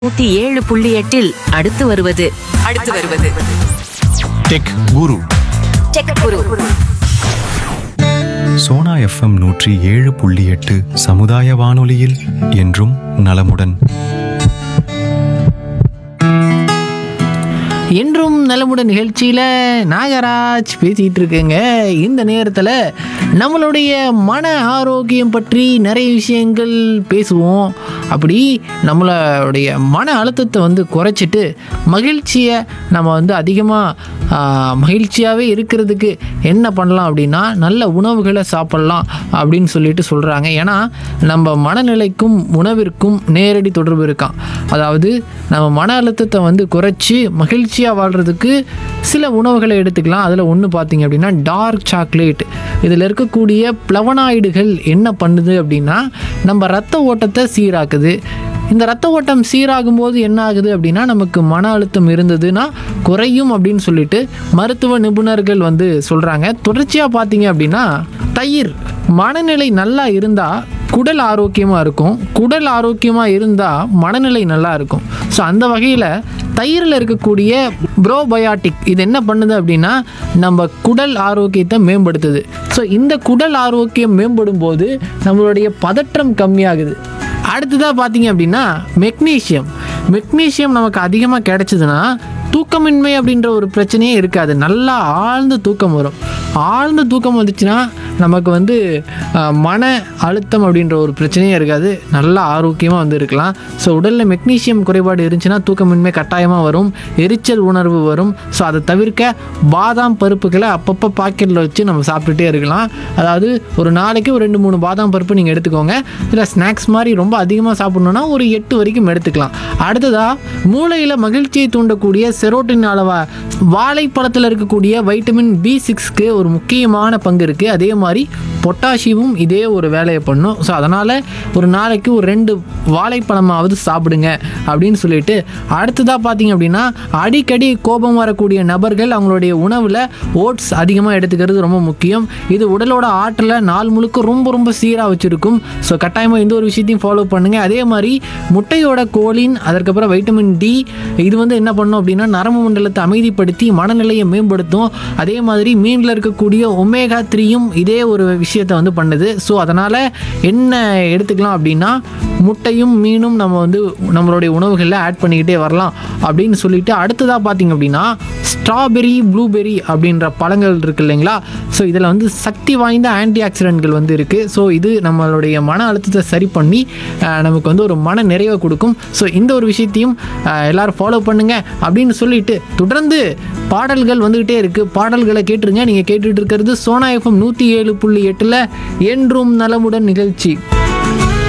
நூத்தி ஏழு புள்ளி எட்டில் அடுத்து வருவது அடுத்து வருவது tech guru tech guru Sona FM நூற்றி ஏழு புள்ளி எட்டு சமுதாய வானொலியில் என்றும் நலமுடன் என்றும் நலமுடன் நிகழ்ச்சியில் நாகராஜ் பேசிகிட்டு இருக்கேங்க இந்த நேரத்தில் நம்மளுடைய மன ஆரோக்கியம் பற்றி நிறைய விஷயங்கள் பேசுவோம் அப்படி நம்மளுடைய மன அழுத்தத்தை வந்து குறைச்சிட்டு மகிழ்ச்சியை நம்ம வந்து அதிகமாக மகிழ்ச்சியாகவே இருக்கிறதுக்கு என்ன பண்ணலாம் அப்படின்னா நல்ல உணவுகளை சாப்பிட்லாம் அப்படின்னு சொல்லிட்டு சொல்கிறாங்க ஏன்னா நம்ம மனநிலைக்கும் உணவிற்கும் நேரடி தொடர்பு இருக்கான் அதாவது நம்ம மன அழுத்தத்தை வந்து குறைச்சி மகிழ்ச்சியாக வாழ்கிறதுக்கு சில உணவுகளை எடுத்துக்கலாம் அதில் ஒன்று பார்த்தீங்க அப்படின்னா டார்க் சாக்லேட் இதில் இருக்கக்கூடிய பிளவனாய்டுகள் என்ன பண்ணுது அப்படின்னா நம்ம ரத்த ஓட்டத்தை சீராக்குது இந்த ரத்த ஓட்டம் சீராகும் போது என்ன ஆகுது அப்படின்னா நமக்கு மன அழுத்தம் இருந்ததுன்னா குறையும் அப்படின்னு சொல்லிட்டு மருத்துவ நிபுணர்கள் வந்து சொல்கிறாங்க தொடர்ச்சியாக பார்த்தீங்க அப்படின்னா தயிர் மனநிலை நல்லா இருந்தால் குடல் ஆரோக்கியமாக இருக்கும் குடல் ஆரோக்கியமாக இருந்தால் மனநிலை நல்லா இருக்கும் ஸோ அந்த வகையில் தயிரில் இருக்கக்கூடிய ப்ரோபயாட்டிக் இது என்ன பண்ணுது அப்படின்னா நம்ம குடல் ஆரோக்கியத்தை மேம்படுத்துது ஸோ இந்த குடல் ஆரோக்கியம் மேம்படும் போது நம்மளுடைய பதற்றம் கம்மியாகுது அடுத்ததாக பார்த்தீங்க அப்படின்னா மெக்னீஷியம் மெக்னீஷியம் நமக்கு அதிகமாக கிடைச்சதுன்னா தூக்கமின்மை அப்படின்ற ஒரு பிரச்சனையே இருக்காது நல்லா ஆழ்ந்த தூக்கம் வரும் ஆழ்ந்த தூக்கம் வந்துச்சுன்னா நமக்கு வந்து அஹ், மன அழுத்தம் அப்படின்ற ஒரு பிரச்சனையே இருக்காது நல்லா ஆரோக்கியமாக வந்து இருக்கலாம் ஸோ உடலில் மெக்னீஷியம் குறைபாடு இருந்துச்சுன்னா தூக்கமின்மை கட்டாயமாக வரும் எரிச்சல் உணர்வு வரும் ஸோ அதை தவிர்க்க பாதாம் பருப்புகளை அப்பப்போ பாக்கெட்டில் வச்சு நம்ம சாப்பிட்டுட்டே இருக்கலாம் அதாவது ஒரு நாளைக்கு ஒரு ரெண்டு மூணு பாதாம் பருப்பு நீங்கள் எடுத்துக்கோங்க இல்லை ஸ்நாக்ஸ் மாதிரி ரொம்ப அதிகமாக சாப்பிட்ணுன்னா ஒரு எட்டு வரைக்கும் எடுத்துக்கலாம் அடுத்ததாக மூளையில் மகிழ்ச்சியை தூண்டக்கூடிய செரோட்டின் அளவா வாழைப்பழத்தில் இருக்கக்கூடிய வைட்டமின் பி சிக்ஸ்க்கு ஒரு முக்கியமான பங்கு இருக்குது அதே மாதிரி பொட்டாசியமும் இதே ஒரு வேலையை பண்ணும் ஸோ அதனால் ஒரு நாளைக்கு ஒரு ரெண்டு வாழைப்பழமாவது சாப்பிடுங்க அப்படின்னு சொல்லிட்டு அடுத்ததாக பார்த்தீங்க அப்படின்னா அடிக்கடி கோபம் வரக்கூடிய நபர்கள் அவங்களுடைய உணவில் ஓட்ஸ் அதிகமாக எடுத்துக்கிறது ரொம்ப முக்கியம் இது உடலோட ஆற்றலை நாள் முழுக்க ரொம்ப ரொம்ப சீராக வச்சுருக்கும் ஸோ கட்டாயமாக இந்த ஒரு விஷயத்தையும் ஃபாலோ பண்ணுங்கள் அதே மாதிரி முட்டையோட கோலின் அதற்கப்புறம் வைட்டமின் டி இது வந்து என்ன பண்ணும் அப்படின்னா நரம்பு மண்டலத்தை அமைதிப்படுத்தி மனநிலையை மேம்படுத்தும் அதே மாதிரி மீனில் இருக்கக்கூடிய ஒமேகா த்ரீயும் இதே ஒரு விஷயத்தை வந்து பண்ணுது ஸோ அதனால் என்ன எடுத்துக்கலாம் அப்படின்னா முட்டையும் மீனும் நம்ம வந்து நம்மளுடைய உணவுகளில் ஆட் பண்ணிக்கிட்டே வரலாம் அப்படின்னு சொல்லிட்டு அடுத்ததாக பார்த்தீங்க அப்படின்னா ஸ்ட்ராபெரி ப்ளூபெரி அப்படின்ற பழங்கள் இருக்கு இல்லைங்களா ஸோ இதில் வந்து சக்தி வாய்ந்த ஆன்டி ஆக்சிடென்ட்கள் வந்து இருக்குது ஸோ இது நம்மளுடைய மன அழுத்தத்தை சரி பண்ணி அஹ், நமக்கு வந்து ஒரு மன நிறைவை கொடுக்கும் ஸோ இந்த ஒரு விஷயத்தையும் அஹ், எல்லாரும் ஃபாலோ பண்ணுங்க அப்படின்னு சொல்லிட்டு தொடர்ந்து பாடல்கள் வந்துகிட்டே இருக்குது பாடல்களை கேட்டுருங்க நீங்கள் கேட்டுட்டு இருக்கிறது சோனா எஃப்எம் நூற்றி ஏழு புள்ளி எட்டில் என்றும் நலமுடன் நிகழ்ச்சி